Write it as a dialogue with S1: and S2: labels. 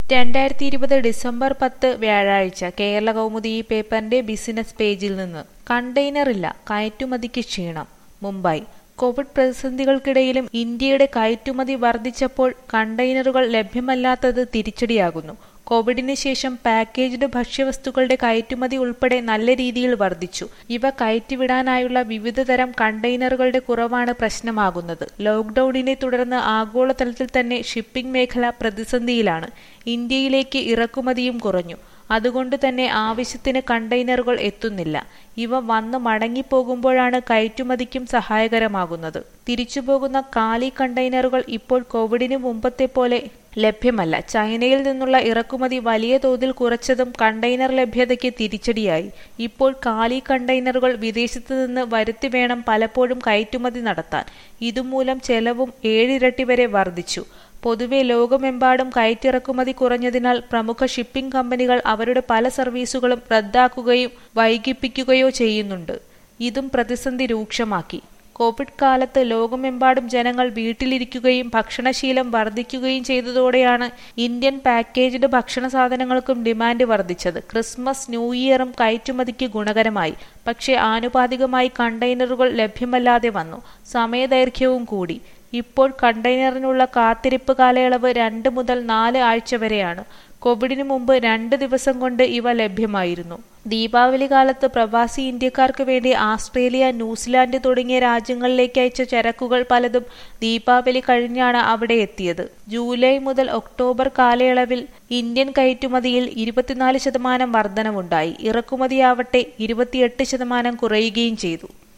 S1: രണ്ടായിരത്തി ഇരുപത് ഡിസംബർ പത്ത് വ്യാഴാഴ്ച കേരള കൗമുദി ഈ പേപ്പറിന്റെ ബിസിനസ് പേജിൽ നിന്ന് കണ്ടെയ്നറില്ല കയറ്റുമതിക്ക് ക്ഷീണം മുംബൈ കോവിഡ് പ്രതിസന്ധികൾക്കിടയിലും ഇന്ത്യയുടെ കയറ്റുമതി വർദ്ധിച്ചപ്പോൾ കണ്ടെയ്നറുകൾ ലഭ്യമല്ലാത്തത് തിരിച്ചടിയാകുന്നു കോവിഡിന് ശേഷം പാക്കേജ്ഡ് ഭക്ഷ്യവസ്തുക്കളുടെ കയറ്റുമതി ഉൾപ്പെടെ നല്ല രീതിയിൽ വർദ്ധിച്ചു ഇവ കയറ്റിവിടാനായുള്ള വിവിധതരം കണ്ടെയ്നറുകളുടെ കുറവാണ് പ്രശ്നമാകുന്നത് ലോക്ഡൌണിനെ തുടർന്ന് ആഗോളതലത്തിൽ തന്നെ ഷിപ്പിംഗ് മേഖല പ്രതിസന്ധിയിലാണ് ഇന്ത്യയിലേക്ക് ഇറക്കുമതിയും കുറഞ്ഞു അതുകൊണ്ട് തന്നെ ആവശ്യത്തിന് കണ്ടെയ്നറുകൾ എത്തുന്നില്ല ഇവ വന്ന് മടങ്ങിപ്പോകുമ്പോഴാണ് കയറ്റുമതിക്കും സഹായകരമാകുന്നത് തിരിച്ചുപോകുന്ന കാലി കണ്ടെയ്നറുകൾ ഇപ്പോൾ കോവിഡിന് മുമ്പത്തെ പോലെ ലഭ്യമല്ല ചൈനയിൽ നിന്നുള്ള ഇറക്കുമതി വലിയ തോതിൽ കുറച്ചതും കണ്ടെയ്നർ ലഭ്യതയ്ക്ക് തിരിച്ചടിയായി ഇപ്പോൾ കാലി കണ്ടെയ്നറുകൾ വിദേശത്ത് നിന്ന് വരുത്തി വേണം പലപ്പോഴും കയറ്റുമതി നടത്താൻ ഇതുമൂലം ചെലവും ഏഴിരട്ടി വരെ വർദ്ധിച്ചു പൊതുവെ ലോകമെമ്പാടും കയറ്റിറക്കുമതി കുറഞ്ഞതിനാൽ പ്രമുഖ ഷിപ്പിംഗ് കമ്പനികൾ അവരുടെ പല സർവീസുകളും റദ്ദാക്കുകയും വൈകിപ്പിക്കുകയോ ചെയ്യുന്നുണ്ട് ഇതും പ്രതിസന്ധി രൂക്ഷമാക്കി കോവിഡ് കാലത്ത് ലോകമെമ്പാടും ജനങ്ങൾ വീട്ടിലിരിക്കുകയും ഭക്ഷണശീലം വർദ്ധിക്കുകയും ചെയ്തതോടെയാണ് ഇന്ത്യൻ പാക്കേജ്ഡ് ഭക്ഷണ സാധനങ്ങൾക്കും ഡിമാൻഡ് വർദ്ധിച്ചത് ക്രിസ്മസ് ന്യൂ ഇയറും കയറ്റുമതിക്ക് ഗുണകരമായി പക്ഷേ ആനുപാതികമായി കണ്ടെയ്നറുകൾ ലഭ്യമല്ലാതെ വന്നു സമയദൈർഘ്യവും കൂടി ഇപ്പോൾ കണ്ടെയ്നറിനുള്ള കാത്തിരിപ്പ് കാലയളവ് രണ്ട് മുതൽ നാല് ആഴ്ച വരെയാണ് കോവിഡിന് മുമ്പ് രണ്ട് ദിവസം കൊണ്ട് ഇവ ലഭ്യമായിരുന്നു ദീപാവലി കാലത്ത് പ്രവാസി ഇന്ത്യക്കാർക്ക് വേണ്ടി ആസ്ട്രേലിയ ന്യൂസിലാൻഡ് തുടങ്ങിയ രാജ്യങ്ങളിലേക്ക് അയച്ച ചരക്കുകൾ പലതും ദീപാവലി കഴിഞ്ഞാണ് അവിടെ എത്തിയത് ജൂലൈ മുതൽ ഒക്ടോബർ കാലയളവിൽ ഇന്ത്യൻ കയറ്റുമതിയിൽ ഇരുപത്തിനാല് ശതമാനം വർധനവുണ്ടായി ഇറക്കുമതിയാവട്ടെ ഇരുപത്തിയെട്ട് ശതമാനം കുറയുകയും ചെയ്തു